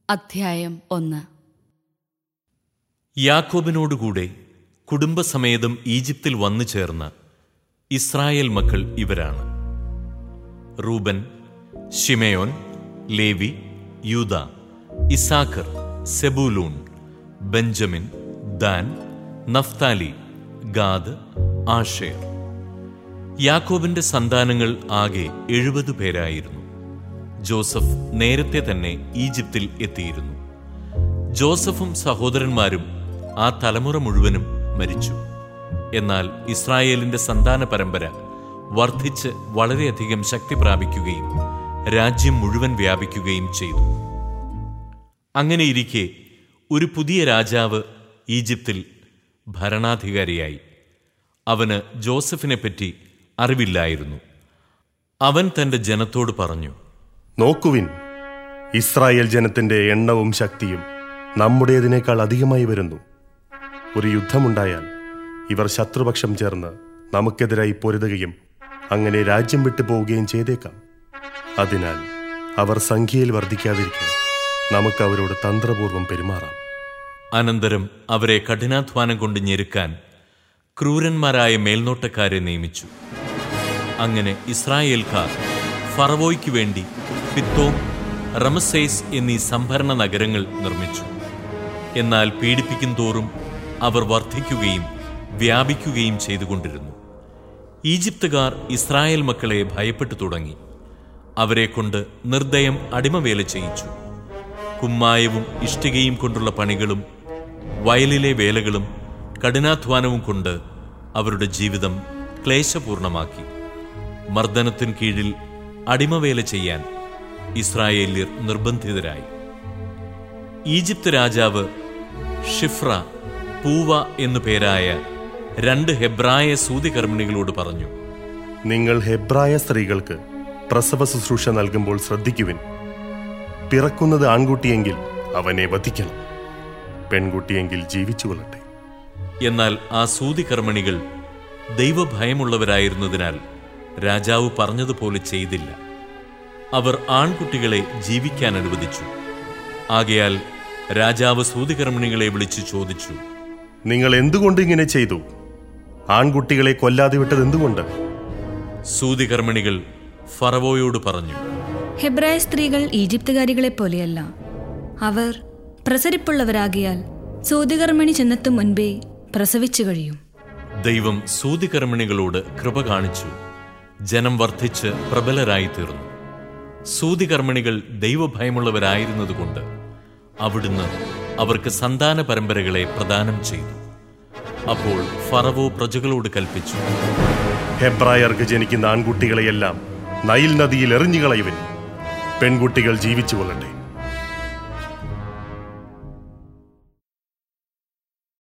അധ്യായം ഒന്ന് യാക്കോബിനോടുകൂടെ കുടുംബസമേതം ഈജിപ്തിൽ വന്നു ചേർന്ന ഇസ്രായേൽ മക്കൾ ഇവരാണ് Reuben Simeon Levi Judah Issachar Zebulun Benjamin Dan Naphtali Gad Asher യാക്കോബിന്റെ സന്താനങ്ങൾ ആകെ എഴുപത് പേരായിരുന്നു ജോസഫ് നേരത്തെ തന്നെ ഈജിപ്തിൽ എത്തിയിരുന്നു ജോസഫും സഹോദരന്മാരും ആ തലമുറ മുഴുവനും മരിച്ചു എന്നാൽ ഇസ്രായേലിന്റെ സന്താന പരമ്പര വർദ്ധിച്ച് വളരെയധികം ശക്തി പ്രാപിക്കുകയും രാജ്യം മുഴുവൻ വ്യാപിക്കുകയും ചെയ്തു അങ്ങനെയിരിക്കെ ഒരു പുതിയ രാജാവ് ഈജിപ്തിൽ ഭരണാധികാരിയായി അവന് ജോസഫിനെപ്പറ്റി അറിവില്ലായിരുന്നു അവൻ തന്റെ ജനത്തോട് പറഞ്ഞു നോക്കുവിൻ ഇസ്രായേൽ ജനത്തിന്റെ എണ്ണവും ശക്തിയും നമ്മുടേതിനേക്കാൾ അധികമായി വരുന്നു ഒരു യുദ്ധമുണ്ടായാൽ ഇവർ ശത്രുപക്ഷം ചേർന്ന് നമുക്കെതിരായി പൊരുതുകയും അങ്ങനെ രാജ്യം വിട്ടു പോവുകയും ചെയ്തേക്കാം അതിനാൽ അവർ സംഖ്യയിൽ വർദ്ധിക്കാതിരിക്കാൻ നമുക്ക് അവരോട് തന്ത്രപൂർവ്വം പെരുമാറാം അനന്തരം അവരെ കഠിനാധ്വാനം കൊണ്ട് ഞെരുക്കാൻ ക്രൂരന്മാരായ മേൽനോട്ടക്കാരെ നിയമിച്ചു അങ്ങനെ ഇസ്രായേൽക്കാർ ഫറവോയ്ക്ക് വേണ്ടി പിത്തോം റമസേസ് എന്നീ സംഭരണ നഗരങ്ങൾ നിർമ്മിച്ചു എന്നാൽ പീഡിപ്പിക്കും തോറും അവർ വർദ്ധിക്കുകയും വ്യാപിക്കുകയും ചെയ്തുകൊണ്ടിരുന്നു ഈജിപ്തുകാർ ഇസ്രായേൽ മക്കളെ ഭയപ്പെട്ടു തുടങ്ങി അവരെ കൊണ്ട് നിർദ്ദയം അടിമവേല ചെയ്യിച്ചു കുമ്മായവും ഇഷ്ടികയും കൊണ്ടുള്ള പണികളും വയലിലെ വേലകളും കഠിനാധ്വാനവും കൊണ്ട് അവരുടെ ജീവിതം ക്ലേശപൂർണമാക്കി മർദ്ദനത്തിൻ കീഴിൽ അടിമവേല ചെയ്യാൻ ഇസ്രായേല്യർ നിർബന്ധിതരായി ഈജിപ്ത് രാജാവ് ഷിഫ്ര പൂവ എന്നു പേരായ രണ്ട് ഹെബ്രായ സൂതികർമ്മിണികളോട് പറഞ്ഞു നിങ്ങൾ ഹെബ്രായ സ്ത്രീകൾക്ക് പ്രസവ ശുശ്രൂഷ നൽകുമ്പോൾ ശ്രദ്ധിക്കുവിൻ പിറക്കുന്നത് ആൺകുട്ടിയെങ്കിൽ അവനെ വധിക്കണം പെൺകുട്ടിയെങ്കിൽ ജീവിച്ചു കൊള്ളട്ടെ എന്നാൽ ആ സൂതികർമ്മിണികൾ ദൈവഭയമുള്ളവരായിരുന്നതിനാൽ രാജാവ് പറഞ്ഞതുപോലെ ചെയ്തില്ല അവർ ആൺകുട്ടികളെ ജീവിക്കാൻ അനുവദിച്ചു ആകയാൽ രാജാവ് സൂതികർമ്മിണികളെ വിളിച്ചു ചോദിച്ചു നിങ്ങൾ എന്തുകൊണ്ട് ഇങ്ങനെ ചെയ്തു ആൺകുട്ടികളെ കൊല്ലാതെ വിട്ടത് എന്തുകൊണ്ട് സൂതികർമ്മിണികൾ ഫറവോയോട് പറഞ്ഞു ഹെബ്രായ സ്ത്രീകൾ ഈജിപ്തുകാരികളെ പോലെയല്ല അവർ പ്രസരിപ്പുള്ളവരാകിയാൽ സൂതികർമ്മിണി ചെന്നെത്തും മുൻപേ പ്രസവിച്ചു കഴിയും ദൈവം സൂതികർമ്മിണികളോട് കൃപ കാണിച്ചു ജനം വർദ്ധിച്ച് പ്രബലരായി തീർന്നു സൂതികർമ്മിണികൾ ദൈവഭയമുള്ളവരായിരുന്നതുകൊണ്ട് അവിടുന്ന് അവർക്ക് സന്താന പരമ്പരകളെ പ്രദാനം ചെയ്തു അപ്പോൾ ഫറവോ പ്രജകളോട് കൽപ്പിച്ചു ഹെബ്രായർക്ക് ജനിക്കുന്ന ആൺകുട്ടികളെയെല്ലാം നൈൽ നദിയിൽ എറിഞ്ഞുകളയുവിൻ പെൺകുട്ടികൾ ജീവിച്ചു കൊള്ളട്ടെ